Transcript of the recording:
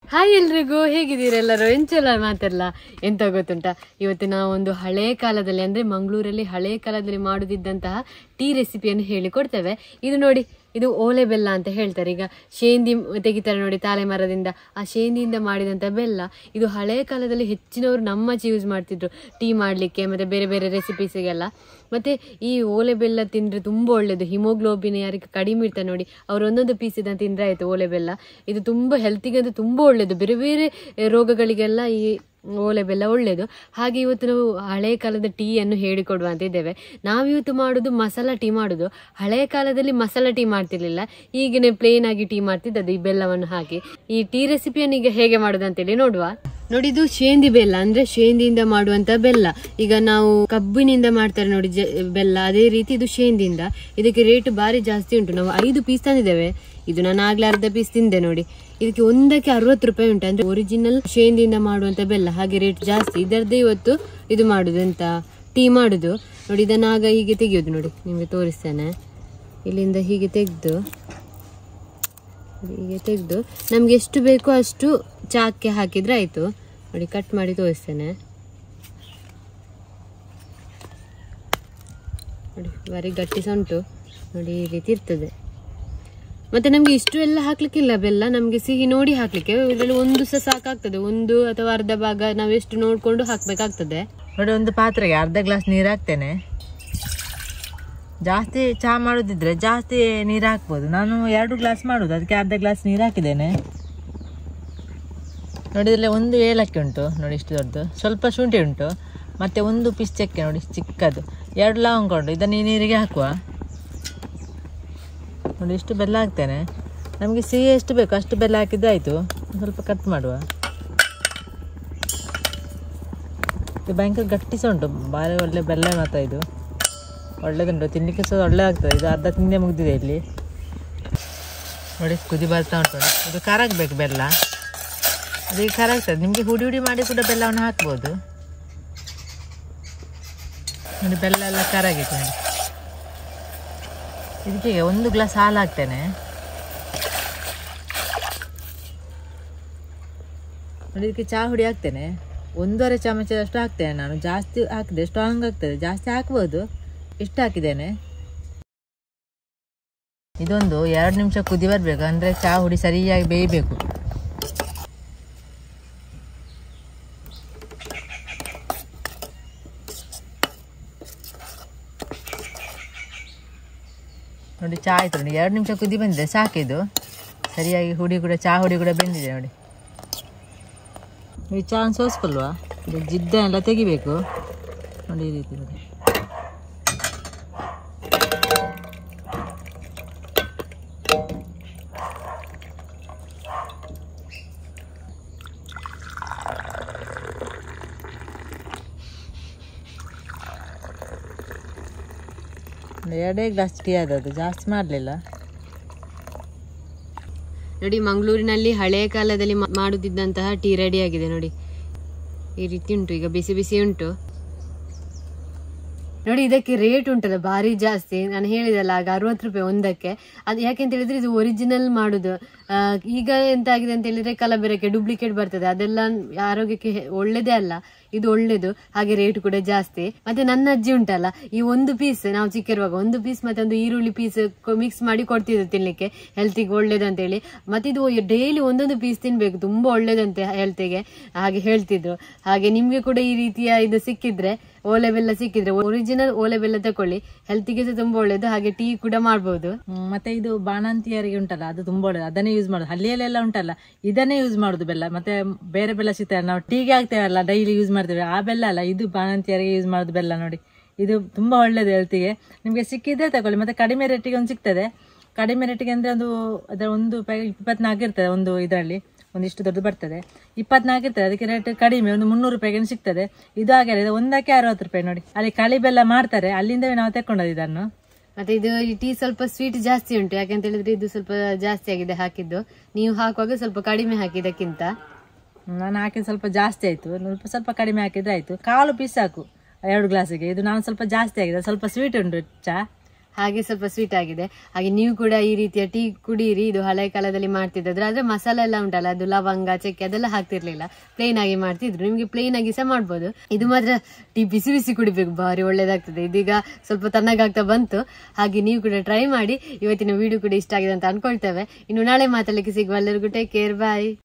Hi ಎಲ್ರಿಗೂ ಹೇಗಿದ್ದೀರೆಲ್ಲರೂ ಎಂಚೆಲ್ಲ ಮಾತೆಲ್ಲ ಎಂತ ಗೊತ್ತುಂಟ ಇವತ್ತು ನಾವು ಒಂದು ಹಳೆ ಕಾಲದಲ್ಲಿ ಅಂದ್ರೆ ಮಂಗಳೂರಲ್ಲಿ ಹಳೆ ಕಾಲದಲ್ಲಿ ಮಾಡುತ್ತಿದ್ದಂತಹ ಟೀ ರೆಸಿಪಿಯನ್ನು ಹೇಳಿಕೊಡ್ತೇವೆ ಇದು ನೋಡಿ ಇದು ಓಲೆ ಬೆಲ್ಲ ಅಂತ ಹೇಳ್ತಾರೆ ಈಗ ಶೇಂದಿ ತೆಗಿತಾರೆ ನೋಡಿ ತಾಳೆ ಮರದಿಂದ ಆ ಶೇಂದಿಯಿಂದ ಮಾಡಿದಂಥ ಬೆಲ್ಲ ಇದು ಹಳೆ ಕಾಲದಲ್ಲಿ ಹೆಚ್ಚಿನವರು ನಮ್ಮಚ್ಚಿ ಯೂಸ್ ಮಾಡ್ತಿದ್ರು ಟೀ ಮಾಡಲಿಕ್ಕೆ ಮತ್ತು ಬೇರೆ ಬೇರೆ ರೆಸಿಪೀಸಿಗೆಲ್ಲ ಮತ್ತು ಈ ಓಲೆ ಬೆಲ್ಲ ತಿಂದರೆ ತುಂಬ ಒಳ್ಳೆಯದು ಹಿಮೋಗ್ಲೋಬಿನ್ ಯಾರಿಗೆ ಕಡಿಮೆ ಇರ್ತಾರೆ ನೋಡಿ ಅವ್ರು ಒಂದೊಂದು ಪೀಸ್ ಇದನ್ನು ತಿಂದರೆ ಆಯಿತು ಓಲೆ ಬೆಲ್ಲ ಇದು ತುಂಬ ಹೆಲ್ತಿಗೆ ಅದು ತುಂಬ ಒಳ್ಳೆಯದು ಬೇರೆ ಬೇರೆ ರೋಗಗಳಿಗೆಲ್ಲ ಈ ಓಲೆ ಬೆಲ್ಲ ಒಳ್ಳೆಯದು ಹಾಗೆ ಇವತ್ತು ನಾವು ಹಳೆ ಕಾಲದ ಟೀಯನ್ನು ಹೇಳಿಕೊಡುವ ಅಂತ ಇದ್ದೇವೆ ನಾವಿವತ್ತು ಮಾಡೋದು ಮಸಾಲ ಟೀ ಮಾಡೋದು ಹಳೆ ಕಾಲದಲ್ಲಿ ಮಸಾಲ ಟೀ ಮಾಡ್ತಿರ್ಲಿಲ್ಲ ಈಗಿನ ಪ್ಲೇನ್ ಆಗಿ ಟೀ ಮಾಡ್ತಿದ್ದದ್ದು ಈ ಬೆಲ್ಲವನ್ನು ಹಾಕಿ ಈ ಟೀ ರೆಸಿಪಿಯನ್ನು ಈಗ ಹೇಗೆ ಮಾಡೋದು ಅಂತೇಳಿ ನೋಡುವ ನೋಡಿ ಇದು ಶೇಂದಿ ಬೆಲ್ಲ ಅಂದ್ರೆ ಶೇಂದಿಯಿಂದ ಮಾಡುವಂತ ಬೆಲ್ಲ ಈಗ ನಾವು ಕಬ್ಬಿನಿಂದ ಮಾಡ್ತಾರೆ ನೋಡಿ ಜ- ಬೆಲ್ಲ ಅದೇ ರೀತಿ ಇದು ಶೇಂದಿಯಿಂದ ಇದಕ್ಕೆ ರೇಟ್ ಬಾರಿ ಜಾಸ್ತಿ ಉಂಟು ನಾವು ಐದು ಪೀಸ್ ತಂದಿದ್ದೇವೆ ಇದು ನಾನು ಆಗ್ಲೇ ಅರ್ಧ ಪೀಸ್ ತಿಂದೆ ನೋಡಿ ಇದಕ್ಕೆ ಒಂದಕ್ಕೆ ಅರವತ್ತು ರೂಪಾಯಿ ಉಂಟು ಅಂದ್ರೆ ಒರಿಜಿನಲ್ ಶೇಂದಿಯಿಂದ ಮಾಡುವಂತ ಬೆಲ್ಲ ಹಾಗೆ ರೇಟ್ ಜಾಸ್ತಿ ಇದರದ್ದೇ ಇವತ್ತು ಇದು ಮಾಡುದು ಎಂತ ಟೀ ಮಾಡುದು ನೋಡಿ ಇದನ್ನ ಆಗ ಹೀಗೆ ತೆಗೆಯೋದು ನೋಡಿ ನಿಮಗೆ ತೋರಿಸ್ತೇನೆ ಇಲ್ಲಿಂದ ಹೀಗೆ ತೆಗೆದು ಹೀಗೆ ತೆಗೆದು ನಮ್ಗೆ ಎಷ್ಟು ಬೇಕೋ ಅಷ್ಟು ಚಾಕ್ಕೆ ಹಾಕಿದ್ರೆ ಆಯ್ತು ನೋಡಿ ಕಟ್ ಮಾಡಿ ತೋರಿಸ್ತೇನೆ ನೋಡಿ ಬಾರಿ ಗಟ್ಟಿ ಸಹ ಉಂಟು ನೋಡಿ ಈ ರೀತಿ ಇರ್ತದೆ ಮತ್ತೆ ನಮ್ಗೆ ಇಷ್ಟು ಎಲ್ಲ ಹಾಕ್ಲಿಕ್ಕಿಲ್ಲ ಬೆಲ್ಲ ನಮ್ಗೆ ಸಿಹಿ ನೋಡಿ ಹಾಕ್ಲಿಕ್ಕೆ ಇದರಲ್ಲಿ ಒಂದು ಸಹ ಸಾಕಾಗ್ತದೆ ಒಂದು ಅಥವಾ ಅರ್ಧ ಭಾಗ ನಾವು ಎಷ್ಟು ನೋಡ್ಕೊಂಡು ಹಾಕ್ಬೇಕಾಗ್ತದೆ ನೋಡಿ ಒಂದು ಪಾತ್ರೆಗೆ ಅರ್ಧ ಗ್ಲಾಸ್ ನೀರು ಹಾಕ್ತೇನೆ ಜಾಸ್ತಿ ಚಹಾ ಮಾಡೋದಿದ್ರೆ ಜಾಸ್ತಿ ನೀರು ಹಾಕ್ಬೋದು ನಾನು ಎರಡು ಗ್ಲಾಸ್ ಮಾಡೋದು ಅದಕ್ಕೆ ಅರ್ಧ ಗ್ಲಾಸ್ ನೀರು ಹಾಕಿದ್ದೇನೆ ನೋಡಿ ಇದರಲ್ಲಿ ಒಂದು ಏಲಕ್ಕಿ ಉಂಟು ನೋಡಿ ಇಷ್ಟು ದೊಡ್ಡದು ಸ್ವಲ್ಪ ಶುಂಠಿ ಉಂಟು ಮತ್ತು ಒಂದು ಪೀಸ್ ಚಕ್ಕೆ ನೋಡಿ ಚಿಕ್ಕದು ಎರಡು ಲವಂಗ ಉಂಟು ಇದನ್ನು ಈ ನೀರಿಗೆ ಹಾಕುವ ನೋಡಿ ಇಷ್ಟು ಬೆಲ್ಲ ಹಾಕ್ತೇನೆ ನಮಗೆ ಸಿಹಿ ಎಷ್ಟು ಬೇಕು ಅಷ್ಟು ಬೆಲ್ಲ ಹಾಕಿದ್ರೆ ಆಯಿತು ಸ್ವಲ್ಪ ಕಟ್ ಮಾಡುವ ಇದು ಭಯಂಕರ ಗಟ್ಟಿ ಸಹ ಉಂಟು ಭಾರಿ ಒಳ್ಳೆ ಬೆಲ್ಲ ಮಾತ್ರ ಇದು ಒಳ್ಳೇದುಂಟು ತಿನ್ನಲಿಕ್ಕೆ ಸಹ ಒಳ್ಳೆ ಆಗ್ತದೆ ಇದು ಅರ್ಧ ತಿಂದೆ ಮುಗಿದಿದೆ ಇಲ್ಲಿ ನೋಡಿ ಕುದಿ ಬರ್ತಾ ಉಂಟು ನೋಡಿ. ಇದು ಕರಗಬೇಕು ಬೆಲ್ಲ ಅದಕ್ಕೆ ಕರಗ್ತದೆ ನಿಮಗೆ ಹುಡಿ ಹುಡಿ ಮಾಡಿ ಕೂಡ ಬೆಲ್ಲವನ್ನು ಹಾಕ್ಬೋದು ನೋಡಿ ಬೆಲ್ಲ ಎಲ್ಲ ಕರಗಿತ್ತು ನೋಡಿ ಇದಕ್ಕೆ ಒಂದು ಗ್ಲಾಸ್ ಹಾಲು ಹಾಕ್ತೇನೆ ನೋಡಿ ಇದಕ್ಕೆ ಚಹಾ ಹುಡಿ ಹಾಕ್ತೇನೆ ಒಂದೂವರೆ ಚಮಚದಷ್ಟು ಹಾಕ್ತೇನೆ ನಾನು ಜಾಸ್ತಿ ಹಾಕಿದೆ ಸ್ಟ್ರಾಂಗ್ ಆಗ್ತದೆ ಜಾಸ್ತಿ ಹಾಕ್ಬೋದು ಇಷ್ಟು ಹಾಕಿದ್ದೇನೆ ಇದೊಂದು ಎರಡು ನಿಮಿಷ ಕುದಿ ಬರಬೇಕು ಅಂದರೆ ಚಹಾ ಹುಡಿ ಸರಿಯಾಗಿ ಬೇಯಬೇಕು ನೋಡಿ ಚಹಾ ಆಯ್ತು ನೋಡಿ ಎರಡು ನಿಮಿಷ ಕುದಿ ಬಂದಿದೆ ಸಾಕಿದು ಸರಿಯಾಗಿ ಹುಡಿ ಕೂಡ ಚಹಾ ಹುಡಿ ಕೂಡ ಬೆಂದಿದೆ ನೋಡಿ ಈ ಚಹಾ ಸೋಸ್ಕೊಲ್ವಾ ಇದು ಜಿಡ್ಡ ಎಲ್ಲ ತೆಗಿಬೇಕು ನೋಡಿ ಈ ರೀತಿ ನೋಡಿ ಒಂದು ಎರಡೇ ಗ್ಲಾಸ್ ಟೀ ಆದದ್ದು ಜಾಸ್ತಿ ಮಾಡಲಿಲ್ಲ ನೋಡಿ ಮಂಗಳೂರಿನಲ್ಲಿ ಹಳೆಯ ಕಾಲದಲ್ಲಿ ಮಾ- ಮಾಡುತ್ತಿದ್ದಂತಹ ಟೀ ರೆಡಿ ಆಗಿದೆ ನೋಡಿ ಈ ರೀತಿ ಉಂಟು ಈಗ ಬಿಸಿ ಬಿಸಿ ಉಂಟು ನೋಡಿ ಇದಕ್ಕೆ ರೇಟ್ ಉಂಟಲ್ಲ ಭಾರಿ ಜಾಸ್ತಿ ನಾನು ಹೇಳಿದಲ್ಲ ಆಗ ಅರವತ್ತು ರೂಪಾಯಿ ಒಂದಕ್ಕೆ ಅದು ಯಾಕೆಂತ ಹೇಳಿದ್ರೆ ಇದು ಒರಿಜಿನಲ್ ಮಾಡುದು ಆ, ಈಗ ಎಂತ ಆಗಿದೆ ಅಂತ ಹೇಳಿದ್ರೆ ಕಲಬೆರಕೆ ಡೂಪ್ಲಿಕೇಟ್ ಬರ್ತದೆ ಅದೆಲ್ಲ ಆರೋಗ್ಯಕ್ಕೆ ಹೆ- ಒಳ್ಳೇದೇ ಅಲ್ಲ ಇದು ಒಳ್ಳೇದು ಹಾಗೆ ರೇಟ್ ಕೂಡ ಜಾಸ್ತಿ ಮತ್ತೆ ನನ್ನ ಅಜ್ಜಿ ಉಂಟಲ್ಲ ಈ ಒಂದು ಪೀಸ್ ನಾವು ಚಿಕ್ಕಿರುವಾಗ ಒಂದು ಪೀಸ್ ಮತ್ತೆ ಒಂದು ಈರುಳ್ಳಿ ಪೀಸ್ ಮಿಕ್ಸ್ ಮಾಡಿ ಕೊಡ್ತಿದ್ರು ತಿನ್ಲಿಕ್ಕೆ ಹೆಲ್ತಿಗೆ ಒಳ್ಳೇದು ಅಂತೇಳಿ ಮತ್ತೆ ಇದು ಡೈಲಿ ಒಂದೊಂದು ಪೀಸ್ ತಿನ್ಬೇಕು ತುಂಬಾ ಒಳ್ಳೇದಂತೆ ಹೆಲ್ತಿಗೆ ಹಾಗೆ ಹೇಳ್ತಿದ್ರು ಹಾಗೆ ನಿಮ್ಗೆ ಕೂಡ ಈ ರೀತಿಯ ಇದು ಸಿಕ್ಕಿದ್ರೆ ಓಲೆ ಬೆಲ್ಲ ಸಿಕ್ಕಿದ್ರೆ ಒರಿಜಿನಲ್ ಓಲೆ ಬೆಲ್ಲ ತಕೊಳ್ಳಿ ಹೆಲ್ತಿಗೆ ಸಹ ತುಂಬಾ ಒಳ್ಳೇದು ಹಾಗೆ ಟೀ ಕೂಡ ಮಾಡ್ಬೋದು ಹ್ಮ್, ಮತ್ತೆ ಇದು ಬಾಣಂತಿಯರಿಗೆ ಉಂಟಲ್ಲ ಅದು ತುಂಬ ಒಳ್ಳೆಯದು ಅದನ್ನೇ ಯೂಸ್ ಮಾಡೋದು ಹಳ್ಳಿಯಲ್ಲೆಲ್ಲ ಉಂಟಲ್ಲ ಇದನ್ನೇ ಯೂಸ್ ಮಾಡೋದು ಬೆಲ್ಲ ಮತ್ತೆ ಬೇರೆ ಬೆಲ್ಲ ಸಿಗ್ತದೆ ನಾವು ಟೀಗೆ ಹಾಕ್ತೇವಲ್ಲ ಡೈಲಿ ಯೂಸ್ ಮಾಡ್ತೇವೆ ಆ ಬೆಲ್ಲ ಅಲ್ಲ ಇದು ಬಾಣಂತಿಯರಿಗೆ ಯೂಸ್ ಮಾಡೋದು ಬೆಲ್ಲ ನೋಡಿ ಇದು ತುಂಬ ಒಳ್ಳೇದು ಹೆಲ್ತಿಗೆ ನಿಮಗೆ ಸಿಕ್ಕಿದ್ರೆ ತಗೊಳ್ಳಿ ಮತ್ತೆ ಕಡಿಮೆ ರೇಟಿಗೆ ಒಂದು ಸಿಗ್ತದೆ ಕಡಿಮೆ ರೇಟಿಗೆ ಅಂದರೆ ಅದು ಅದರ ಒಂದು ಪ್ಯಾಕೆಟ್ ಇಪ್ಪತ್ನಾಲ್ಕು ಇರ್ತದೆ ಒಂದು ಇದರಲ್ಲಿ ಒಂದಿಷ್ಟು ದೊಡ್ಡದು ಬರ್ತದೆ ಇಪ್ಪತ್ನಾಲ್ಕು ಇರ್ತದೆ ಅದಕ್ಕೆ ರೇಟ್ ಕಡಿಮೆ ಒಂದು ಮುನ್ನೂರು ರೂಪಾಯಿಗೆ ಸಿಗ್ತದೆ ಇದು ಹಾಗೆ ಇದು ಒಂದಕ್ಕೆ ಅರವತ್ತು ರೂಪಾಯಿ ನೋಡಿ ಅಲ್ಲಿ ಕಳಿ ಬೆಲ್ಲ ಮಾಡ್ತಾರೆ ಅಲ್ಲಿಂದವೇ ನಾವು ತೆಕ್ಕೊಂಡದ್ದು ಇದನ್ನು ಮತ್ತೆ ಇದು ಈ ಟೀ ಸ್ವಲ್ಪ ಸ್ವೀಟ್ ಜಾಸ್ತಿ ಉಂಟು ಯಾಕಂತ ಹೇಳಿದ್ರೆ ಇದು ಸ್ವಲ್ಪ ಜಾಸ್ತಿ ಆಗಿದೆ ಹಾಕಿದ್ದು ನೀವು ಹಾಕುವಾಗ ಸ್ವಲ್ಪ ಕಡಿಮೆ ಹಾಕಿ ಇದಕ್ಕಿಂತ ನಾನು ಹಾಕಿದ ಸ್ವಲ್ಪ ಜಾಸ್ತಿ ಆಯಿತು ಸ್ವಲ್ಪ ಸ್ವಲ್ಪ ಕಡಿಮೆ ಹಾಕಿದ್ರೆ ಆಯಿತು ಕಾಲು ಪೀಸ್ ಸಾಕು ಎರಡು ಗ್ಲಾಸಿಗೆ ಇದು ನಾನು ಸ್ವಲ್ಪ ಜಾಸ್ತಿ ಆಗಿದೆ ಸ್ವಲ್ಪ ಸ್ವೀಟ್ ಉಂಟು ಚಾ ಹಾಗೆ ಸ್ವಲ್ಪ ಸ್ವೀಟ್ ಆಗಿದೆ ಹಾಗೆ ನೀವು ಕೂಡ ಈ ರೀತಿಯ ಟೀ ಕುಡೀರಿ ಇದು ಹಳೆ ಕಾಲದಲ್ಲಿ ಮಾಡ್ತಿದ್ರು ಆದ್ರೆ ಮಸಾಲೆ ಎಲ್ಲ ಉಂಟಲ್ಲ ಅದು ಲವಂಗ ಚಕ್ಕೆ ಅದೆಲ್ಲ ಹಾಕ್ತಿರ್ಲಿಲ್ಲ ಪ್ಲೇನ್ ಆಗಿ ಮಾಡ್ತಿದ್ರು ನಿಮ್ಗೆ ಪ್ಲೇನ್ ಆಗಿ ಸಹ ಮಾಡ್ಬೋದು ಇದು ಮಾತ್ರ ಟೀ ಬಿಸಿ ಬಿಸಿ ಕುಡಿಬೇಕು ಭಾರಿ ಒಳ್ಳೇದಾಗ್ತದೆ ಇದೀಗ ಸ್ವಲ್ಪ ತಣ್ಣಗಾಗ್ತಾ ಬಂತು ಹಾಗೆ ನೀವು ಕೂಡ ಟ್ರೈ ಮಾಡಿ ಇವತ್ತಿನ ವಿಡಿಯೋ ಕೂಡ ಇಷ್ಟ ಆಗಿದೆ ಅಂತ ಅನ್ಕೊಳ್ತೇವೆ ಇನ್ನು ನಾಳೆ ಮಾತಾಡ್ಲಿಕ್ಕೆ ಸಿಗುವ ಎಲ್ಲರಿಗೂ ಟೇಕ್ ಕೇರ್ ಬಾಯ್